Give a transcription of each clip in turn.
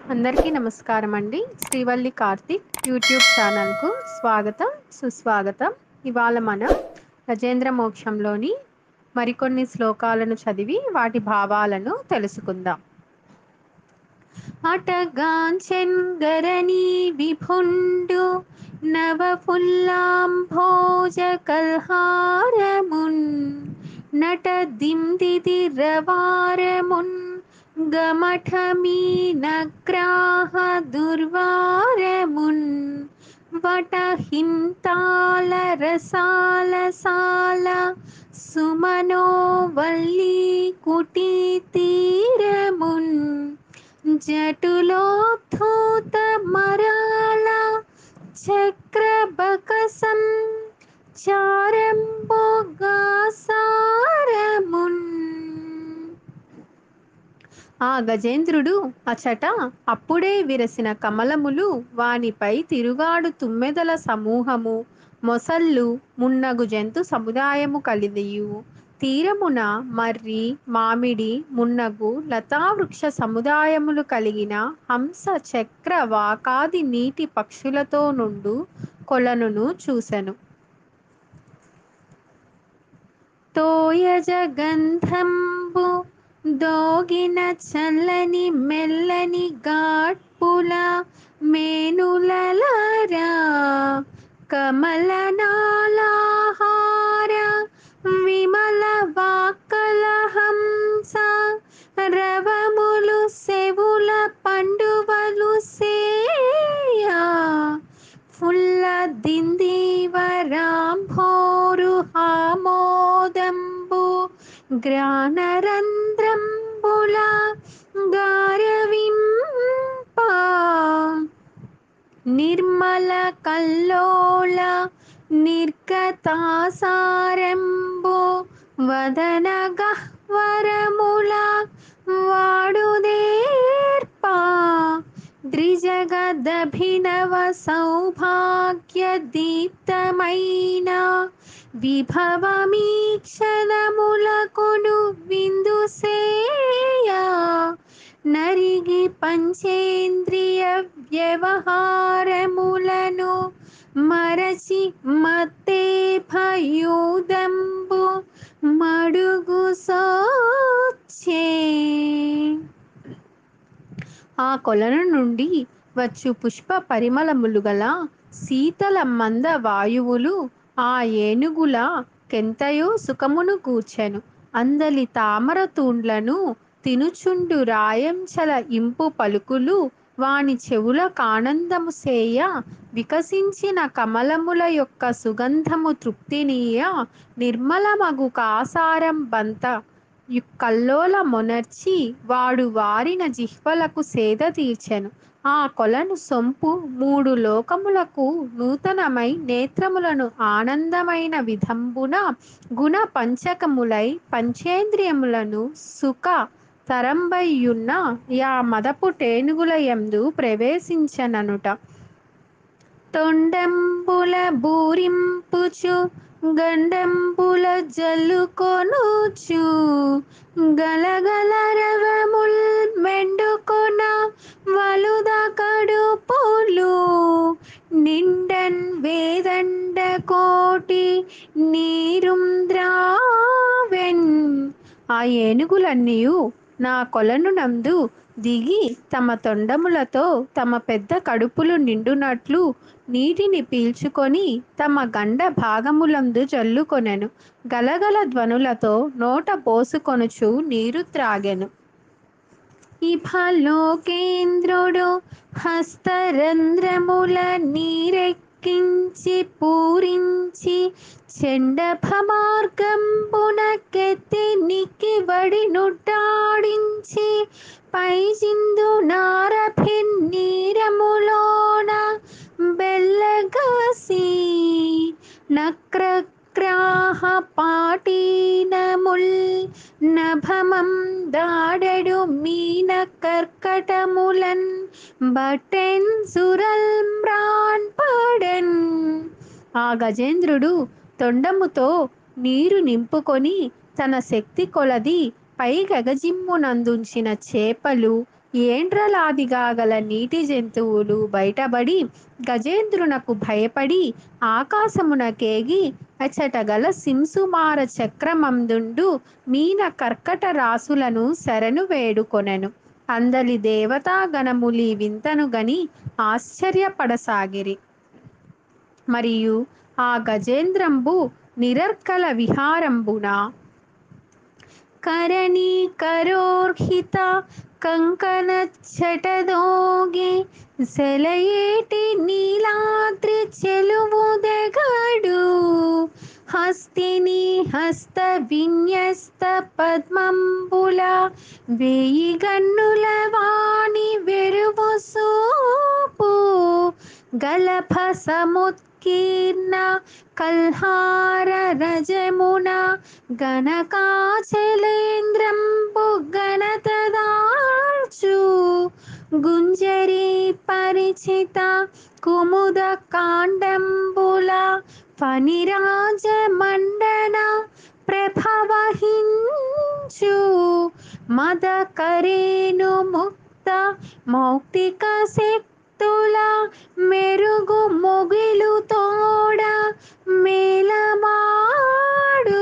అందరికీ నమస్కారం అండి శ్రీవల్లి కార్తిక్ యూట్యూబ్ ఛానల్కు స్వాగతం సుస్వాగతం ఇవాళ మనం గజేంద్ర మోక్షంలోని మరికొన్ని శ్లోకాలను చదివి వాటి భావాలను తెలుసుకుందాం అటగాంచెన్ గరణీ విభుండు నవఫుల్లాంభోజ కల్హారమున్ నట దిందిది రవారమున్ గమఠమీనగ్రాహ దుర్వారమున్ వటహింతాల రసాల సాల సుమనోవల్లీ కుటీ తీరమున్ జటులోద్ధూత మరాల చక్రబకసం చారంబోగాసారమున్ ఆ గజేంద్రుడు అచట అప్పుడే విరసిన కమలములు వానిపై తిరుగాడు తుమ్మెదల సమూహము మొసళ్ళు మున్నగు జంతు సముదాయము కలిదియు తీరమున మర్రి మామిడి మున్నగు లతావృక్ష సముదాయములు కలిగిన హంస చక్ర వాకాది నీటి పక్షులతో నుండు కొలనును చూసెను తోయజ గంధంబు దోగిన చల్లని మెల్లని గాట్పుల మేనులలారా కమల నాళాహార విమల వాక్కల హంస రవములు సెవుల పండువలు సేయా ఫుల్ల దిందీవరాంభోరు హామోదంబు గ్రానరంధ్రంబుల గారవింప నిర్మల కల్లోల నిర్గతాసారంబు వదన గహ్వరముల వాడుదేర్ప ద్రిజగదభినవ సౌభాగ్య దీప్తమైన విభవమీక్షణములకును విందుసేయ నరిగి పంచేంద్రియ వ్యవహారములను మరచి మత్తే భయూదంబు మడుగు సోచే ఆ కొలను నుండి వచ్చు పుష్ప పరిమళములు గల శీతల మంద వాయువులు ఆ ఏనుగుల కెంతయో సుఖమును కూర్చెను అందలి తామర తూండ్లను తినుచుండు రాయంచల ఇంపు పలుకులు వాని చెవుల కానందము సేయ వికసించిన కమలముల యొక్క సుగంధము తృప్తినీయ నిర్మలమగు కాసారం బంత కల్లోల మొనర్చి వాడు వారిన జిహ్వలకు సేద తీర్చెను ఆ కొలను సొంపు మూడు లోకములకు నూతనమై నేత్రములను ఆనందమైన విధంబున గుణ పంచకములై పంచేంద్రియములను సుఖ తరంబయ్యున్న యా మదపు టేనుగుల యందు ప్రవేశించననుట తొండంబుల బూరింపుచు గండంబుల జల్లుకొనుచు గలగల రవముల్ మెండుకొన వలుద కడుపులు నిండన్ వేదండ కోటి నీరుంద్రావెన్ ఆ ఏనుగులన్నీయు నా కొలను నందు దిగి తమ తొండములతో తమ పెద్ద కడుపులు నిండునట్లు నీటిని పీల్చుకొని తమ గండ భాగములందు జల్లుకొనెను గలగల ధ్వనులతో నోట పోసుకొనుచు నీరు త్రాగెను ఇఫలోకేంద్రుడు హస్తరంధ్రముల నీరెక్కించి పూరించి చెండభ మార్గంబున కెత్తి నిక్కి వడి నుట్టాడించి పై చిందు నారభిన్నీరములోన బెల్లగసి నక్రగ్రాహ పాటీనముల్ నభమం దాడెడు మీన కర్కటములన్ బటెన్ సురల్ మ్రాన్ పడెన్ ఆ గజేంద్రుడు తొండముతో నీరు నింపుకొని తన శక్తి కొలది పై గగజిమ్మునందుంచిన చేపలు ఏండ్రలాదిగా గల నీటి జంతువులు బయటబడి గజేంద్రునకు భయపడి ఆకాశమునకేగి అచట గల సింసుమార చక్రమందుండు మీన కర్కట రాసులను శరణు వేడుకొనెను అందలి దేవతా గణములి వింతను గని ఆశ్చర్యపడసాగిరి మరియు ఆ గజేంద్రంబు నిరర్కల విహారంబున కరణీ కరోర్హిత కంకణ చటదోగే సెలయేటి నీలాద్రి చెలువుదెగడు హస్తిని హస్త విన్యస్త పద్మంబుల వేయి గన్నుల వాణి వెరువు సూపు గలభ సముత్కీర్ణ కల్హార రజమున గణకాచలేంద్రంబు గణతదార్చు గుంజరి పరిచిత కుముద కాండంబుల ఫణిరాజ మండన ప్రభవహించు మద కరేణు ముక్త మౌక్తిక శక్తుల మెరుగు మొగిలు తోడ మేలమాడు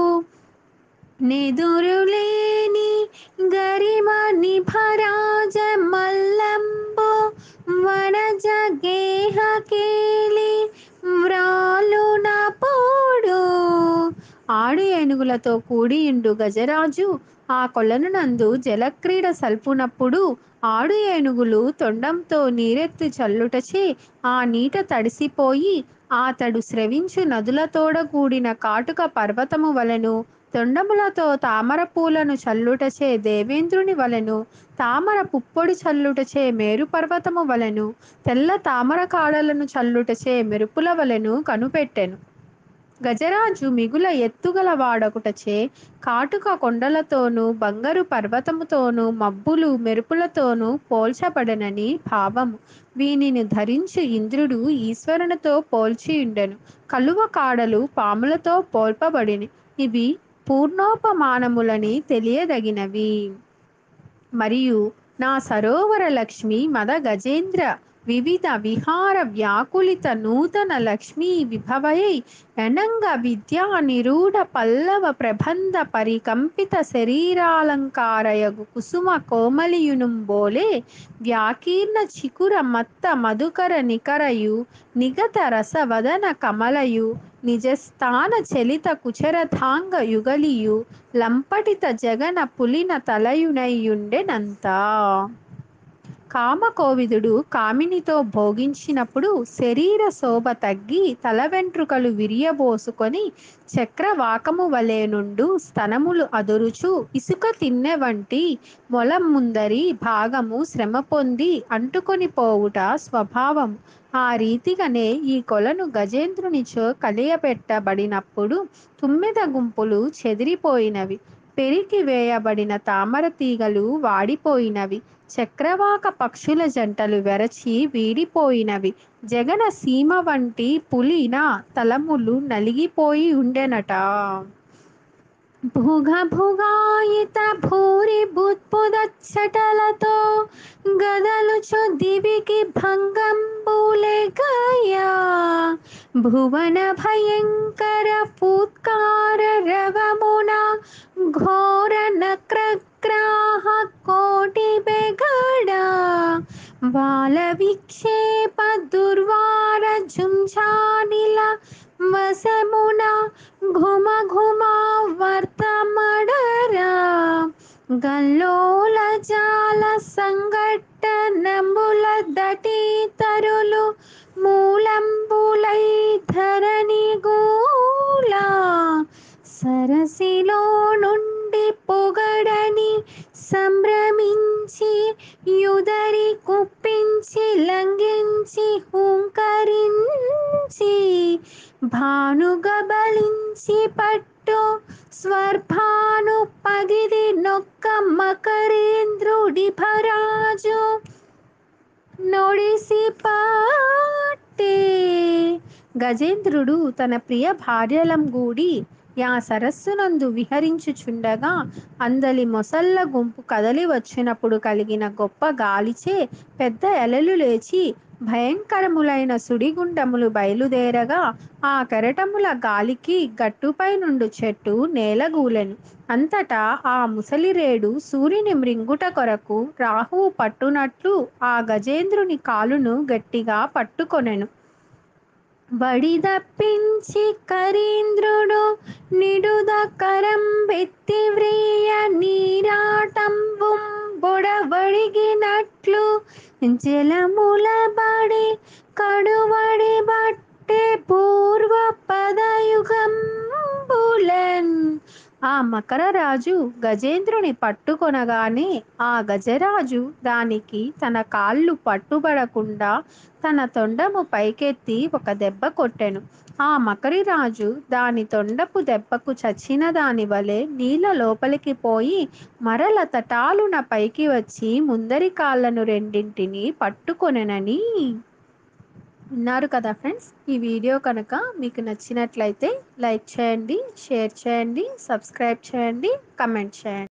నెదురులేని గరిమ నిభరాజ మల్లంబు వనజ గేహ కేలి వ్రాలున పోడు ఆడు ఏనుగులతో కూడియుండు గజరాజు ఆ కొలను నందు జలక్రీడ సల్పునప్పుడు ఆడు ఏనుగులు తొండంతో నీరెత్తి చల్లుటచే ఆ నీట తడిసిపోయి ఆతడు స్రవించు నదులతోడ కూడిన కాటుక పర్వతము వలెను తొండములతో తామర పూలను చల్లుటచే దేవేంద్రుని వలెను తామర పుప్పొడి చల్లుటచే మేరు పర్వతము వలెను తెల్ల తామర కాడలను చల్లుటచే మెరుపుల వలెను కనుపెట్టెను గజరాజు మిగుల ఎత్తుగల వాడొకటచే కాటుక కొండలతోనూ బంగారు పర్వతముతోనూ మబ్బులు మెరుపులతోనూ పోల్చబడనని భావము వీనిని ధరించు ఇంద్రుడు ఈశ్వరునితో పోల్చియుండెను కలువ కాడలు పాములతో పోల్పబడిని ఇవి పూర్ణోపమానములని తెలియదగినవి మరియు నా సరోవర లక్ష్మి మద గజేంద్ర వివిధ విహార వ్యాకులిత నూతన లక్ష్మీ విభవయై అనంగ విద్యా నిరూఢ పల్లవ ప్రబంధ పరికంపిత శరీరాలంకారయగు కుసుమ కోమలియునుంబోలే వ్యాకీర్ణ చికుర మత్త మధుకర నికరయు నిగత రసవదన కమలయు నిజస్థాన చలిత కుచరథాంగ యుగలియు లంపటిత జగన పులిన తలయునైయుండెనంతా కామకోవిదుడు కామినితో భోగించినప్పుడు శరీర శోభ తగ్గి తల వెంట్రుకలు విరియబోసుకొని చక్రవాకము వలె నుండు స్తనములు అదురుచు ఇసుక తిన్నె వంటి మొల ముందరి భాగము శ్రమ పొంది అంటుకొని పోవుట స్వభావం ఆ రీతిగానే ఈ కొలను గజేంద్రునిచో కలియబెట్టబడినప్పుడు తుమ్మెద గుంపులు చెదిరిపోయినవి పెరికి వేయబడిన తామర తీగలు వాడిపోయినవి చక్రవాక పక్షుల జంటలు వెరచి వీడిపోయినవి జగన సీమ వంటి పులిన తలములు నలిగిపోయి ఉండెనట భుగ భుగాయిత భూరి బుద్బుదచ్చటలతో గదలుచు దివికి భంగంబులే గయా భువన భయంకర పూత్కార రవమున ఘోర నక్రగ్రాహ కోటి బెగడ బాల విక్షేప దుర్వార జుంఝానిల వసమున ఘుమ ఘుమ వర్తమడరా గల్లోల జాల సంగట్ట నంబుల దటి తరులు మూలంబులై ధరణి గూల సరసిలో నుండి పొగడని సంభ్రమించి యుదరి కుప్పించి లంఘించి హుంకరించి భానుగబలించి పట్టు స్వర్భాను పగిది నొక్క మకరేంద్రుడి భరాజు నొడిసి పట్టే గజేంద్రుడు తన ప్రియ భార్యలం గూడి యా సరస్సునందు విహరించుచుండగా అందలి మొసళ్ళ గుంపు కదలి వచ్చినప్పుడు కలిగిన గొప్ప గాలిచే పెద్ద అలలు లేచి భయంకరములైన సుడిగుండములు బయలుదేరగా ఆ కెరటముల గాలికి గట్టుపై నుండు చెట్టు నేలగూలెను అంతటా ఆ ముసలిరేడు సూర్యుని మృంగుట కొరకు రాహువు పట్టునట్లు ఆ గజేంద్రుని కాలును గట్టిగా పట్టుకొనెను వడిదప్పించి కరీంద్రుడు నిడుదకరం బెత్తి వ్రీయ నీరాటంబుం బొడవడిగినట్లు జలముల బడి కడువడి బట్టే పూర్వ పదయుగంబులన్ ఆ మకరరాజు గజేంద్రుని పట్టుకొనగానే ఆ గజరాజు దానికి తన కాళ్ళు పట్టుబడకుండా తన తొండము పైకెత్తి ఒక దెబ్బ కొట్టెను ఆ మకరిరాజు దాని తొండపు దెబ్బకు చచ్చిన దాని వలె నీళ్ళ లోపలికి పోయి మరల తటాలున పైకి వచ్చి ముందరి కాళ్ళను రెండింటిని పట్టుకొనెనని విన్నారు కదా ఫ్రెండ్స్ ఈ వీడియో కనుక మీకు నచ్చినట్లయితే లైక్ చేయండి షేర్ చేయండి సబ్స్క్రైబ్ చేయండి కమెంట్ చేయండి